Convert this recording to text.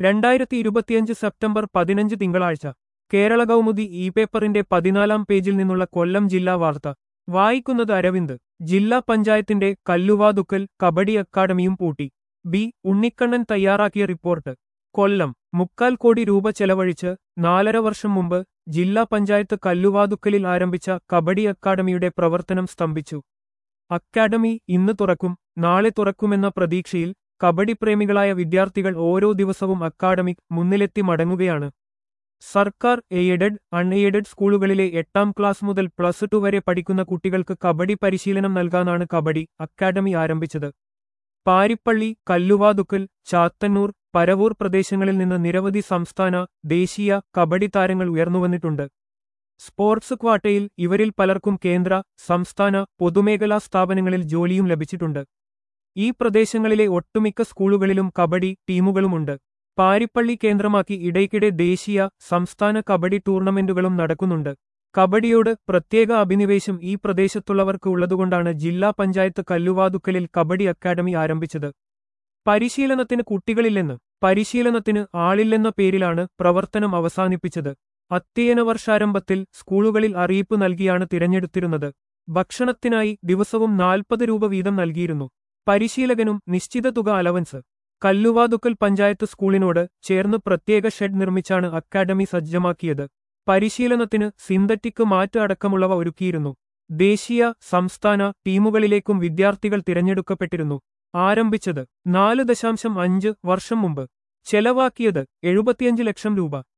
രണ്ടായിരത്തി ഇരുപത്തിയഞ്ച് സെപ്റ്റംബർ പതിനഞ്ച് തിങ്കളാഴ്ച കേരള കൗമുദി ഇ പേപ്പറിന്റെ പതിനാലാം പേജിൽ നിന്നുള്ള കൊല്ലം ജില്ലാ വാർത്ത വായിക്കുന്നത് അരവിന്ദ് ജില്ലാ പഞ്ചായത്തിന്റെ കല്ലുവാതുക്കൽ കബഡി അക്കാദമിയും പൂട്ടി ബി ഉണ്ണിക്കണ്ണൻ തയ്യാറാക്കിയ റിപ്പോർട്ട് കൊല്ലം മുക്കാൽ കോടി രൂപ ചെലവഴിച്ച് നാലര വർഷം മുമ്പ് ജില്ലാ പഞ്ചായത്ത് കല്ലുവാതുക്കലിൽ ആരംഭിച്ച കബഡി അക്കാദമിയുടെ പ്രവർത്തനം സ്തംഭിച്ചു അക്കാദമി ഇന്ന് തുറക്കും നാളെ തുറക്കുമെന്ന പ്രതീക്ഷയിൽ കബഡി പ്രേമികളായ വിദ്യാർത്ഥികൾ ഓരോ ദിവസവും അക്കാദമിക് മുന്നിലെത്തി മടങ്ങുകയാണ് സർക്കാർ എയ്ഡഡ് അൺഎയ്ഡഡ് സ്കൂളുകളിലെ എട്ടാം ക്ലാസ് മുതൽ പ്ലസ് ടു വരെ പഠിക്കുന്ന കുട്ടികൾക്ക് കബഡി പരിശീലനം നൽകാനാണ് കബഡി അക്കാദമി ആരംഭിച്ചത് പാരിപ്പള്ളി കല്ലുവാതുക്കൽ ചാത്തന്നൂർ പരവൂർ പ്രദേശങ്ങളിൽ നിന്ന് നിരവധി സംസ്ഥാന ദേശീയ കബഡി താരങ്ങൾ ഉയർന്നുവന്നിട്ടുണ്ട് സ്പോർട്സ് ക്വാട്ടയിൽ ഇവരിൽ പലർക്കും കേന്ദ്ര സംസ്ഥാന പൊതുമേഖലാ സ്ഥാപനങ്ങളിൽ ജോലിയും ലഭിച്ചിട്ടുണ്ട് ഈ പ്രദേശങ്ങളിലെ ഒട്ടുമിക്ക സ്കൂളുകളിലും കബഡി ടീമുകളുമുണ്ട് പാരിപ്പള്ളി കേന്ദ്രമാക്കി ഇടയ്ക്കിടെ ദേശീയ സംസ്ഥാന കബഡി ടൂർണമെന്റുകളും നടക്കുന്നുണ്ട് കബഡിയോട് പ്രത്യേക അഭിനിവേശം ഈ പ്രദേശത്തുള്ളവർക്ക് ഉള്ളതുകൊണ്ടാണ് ജില്ലാ പഞ്ചായത്ത് കല്ലുവാതുക്കലിൽ കബഡി അക്കാദമി ആരംഭിച്ചത് പരിശീലനത്തിന് കുട്ടികളില്ലെന്ന് പരിശീലനത്തിന് ആളില്ലെന്ന പേരിലാണ് പ്രവർത്തനം അവസാനിപ്പിച്ചത് അധ്യയന വർഷാരംഭത്തിൽ സ്കൂളുകളിൽ അറിയിപ്പ് നൽകിയാണ് തിരഞ്ഞെടുത്തിരുന്നത് ഭക്ഷണത്തിനായി ദിവസവും നാൽപ്പത് രൂപ വീതം നൽകിയിരുന്നു പരിശീലകനും നിശ്ചിത തുക അലവൻസ് കല്ലുവാതുക്കൽ പഞ്ചായത്ത് സ്കൂളിനോട് ചേർന്ന് പ്രത്യേക ഷെഡ് നിർമ്മിച്ചാണ് അക്കാദമി സജ്ജമാക്കിയത് പരിശീലനത്തിന് സിന്തറ്റിക് മാറ്റ് അടക്കമുള്ളവ ഒരുക്കിയിരുന്നു ദേശീയ സംസ്ഥാന ടീമുകളിലേക്കും വിദ്യാർത്ഥികൾ തിരഞ്ഞെടുക്കപ്പെട്ടിരുന്നു ആരംഭിച്ചത് നാല് ദശാംശം അഞ്ച് വർഷം മുമ്പ് ചെലവാക്കിയത് എഴുപത്തിയഞ്ച് ലക്ഷം രൂപ